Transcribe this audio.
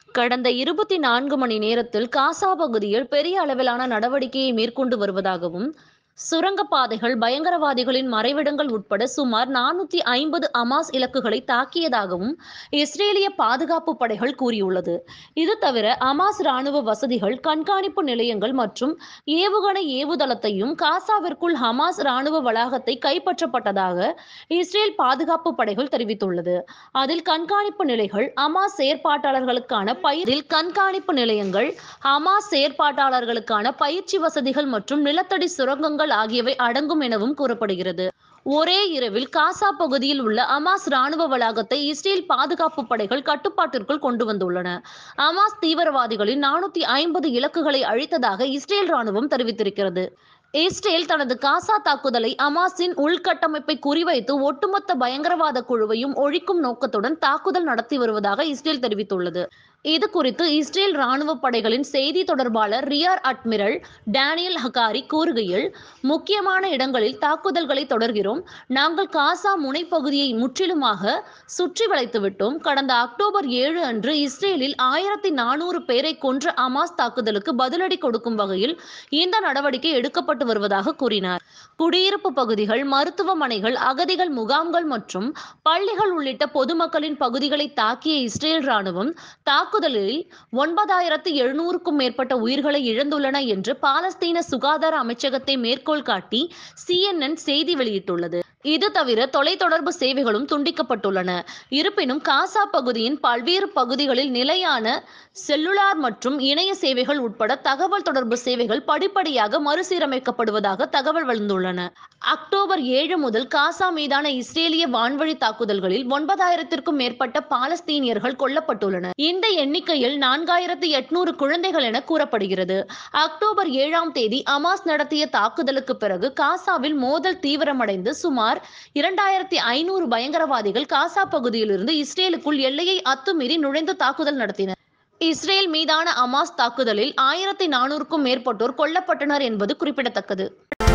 கடந்த இருபத்தி நான்கு மணி நேரத்தில் காசா பகுதியில் பெரிய அளவிலான நடவடிக்கையை மேற்கொண்டு வருவதாகவும் சுரங்கப்பாதைகள் பயங்கரவாதிகளின் மறைவிடங்கள் உட்பட சுமார் நானூத்தி ஐம்பது அமாஸ் இலக்குகளை தாக்கியதாகவும் இஸ்ரேலிய பாதுகாப்பு படைகள் கூறியுள்ளது இது தவிர அமாஸ் ராணுவ வசதிகள் கண்காணிப்பு நிலையங்கள் மற்றும் ஏவுகணை ஏவுதளத்தையும் காசாவிற்குள் ஹமாஸ் ராணுவ வளாகத்தை கைப்பற்றப்பட்டதாக இஸ்ரேல் பாதுகாப்பு படைகள் தெரிவித்துள்ளது அதில் கண்காணிப்பு நிலைகள் அமாஸ் செயற்பாட்டாளர்களுக்கான பயிரில் கண்காணிப்பு நிலையங்கள் ஹமாஸ் செயற்பாட்டாளர்களுக்கான பயிற்சி வசதிகள் மற்றும் நிலத்தடி சுரங்கங்கள் ஆகியவை அடங்கும் எனவும் கூறப்படுகிறது ஒரே இரவில் காசா பகுதியில் உள்ள அமாஸ் ராணுவ வளாகத்தை இஸ்ரேல் பாதுகாப்பு படைகள் கட்டுப்பாட்டிற்குள் கொண்டு வந்துள்ளன அமாஸ் தீவிரவாதிகளின் நானூத்தி ஐம்பது இலக்குகளை அழித்ததாக இஸ்ரேல் ராணுவம் தெரிவித்திருக்கிறது இஸ்ரேல் தனது காசா தாக்குதலை அமாஸின் உள்கட்டமைப்பை குறிவைத்து ஒட்டுமொத்த பயங்கரவாத குழுவையும் ஒழிக்கும் நோக்கத்துடன் தாக்குதல் நடத்தி வருவதாக இஸ்ரேல் தெரிவித்துள்ளது இது குறித்து இஸ்ரேல் ராணுவ படைகளின் செய்தி தொடர்பாளர் ரியார் அட்மிரல் டேனியல் ஹகாரி கூறுகையில் முக்கியமான இடங்களில் தாக்குதல்களை தொடர்கிறோம் நாங்கள் காசா முனைப்பகுதியை முற்றிலுமாக சுற்றி வளைத்து விட்டோம் கடந்த அக்டோபர் ஏழு அன்று இஸ்ரேலில் ஆயிரத்தி நானூறு பேரை கொன்ற அமாஸ் தாக்குதலுக்கு பதிலடி கொடுக்கும் வகையில் இந்த நடவடிக்கை எடுக்கப்பட்டு வருவதாக கூறினார் குடியிருப்பு பகுதிகள் மருத்துவமனைகள் அகதிகள் முகாம்கள் மற்றும் பள்ளிகள் உள்ளிட்ட பொதுமக்களின் பகுதிகளை தாக்கிய இஸ்ரேல் ராணுவம் தாக்குதலில் ஒன்பதாயிரத்து எழுநூறுக்கும் மேற்பட்ட உயிர்களை இழந்துள்ளன என்று பாலஸ்தீன சுகாதார அமைச்சகத்தை மேற்கோள் காட்டி சிஎன்என் செய்தி வெளியிட்டுள்ளது இது தவிர தொலைத்தொடர்பு சேவைகளும் துண்டிக்கப்பட்டுள்ளன இருப்பினும் காசா பகுதியின் பல்வேறு பகுதிகளில் நிலையான செல்லுலார் மற்றும் இணைய சேவைகள் உட்பட தகவல் தொடர்பு சேவைகள் படிப்படியாக மறுசீரமைக்கப்படுவதாக தகவல் வந்துள்ளன அக்டோபர் ஏழு முதல் காசா மீதான இஸ்ரேலிய வான்வழி தாக்குதல்களில் ஒன்பதாயிரத்திற்கும் மேற்பட்ட பாலஸ்தீனியர்கள் கொல்லப்பட்டுள்ளனர் இந்த எண்ணிக்கையில் நான்காயிரத்து எட்நூறு குழந்தைகள் என கூறப்படுகிறது அக்டோபர் ஏழாம் தேதி அமாஸ் நடத்திய தாக்குதலுக்கு பிறகு காசாவில் மோதல் தீவிரமடைந்து சுமார் இரண்டாயிரத்தி ஐநூறு பயங்கரவாதிகள் காசா பகுதியிலிருந்து இஸ்ரேலுக்குள் எல்லையை அத்துமீறி நுழைந்து தாக்குதல் நடத்தினர் இஸ்ரேல் மீதான அமாஸ் தாக்குதலில் ஆயிரத்தி நானூறுக்கும் மேற்பட்டோர் கொல்லப்பட்டனர் என்பது குறிப்பிடத்தக்கது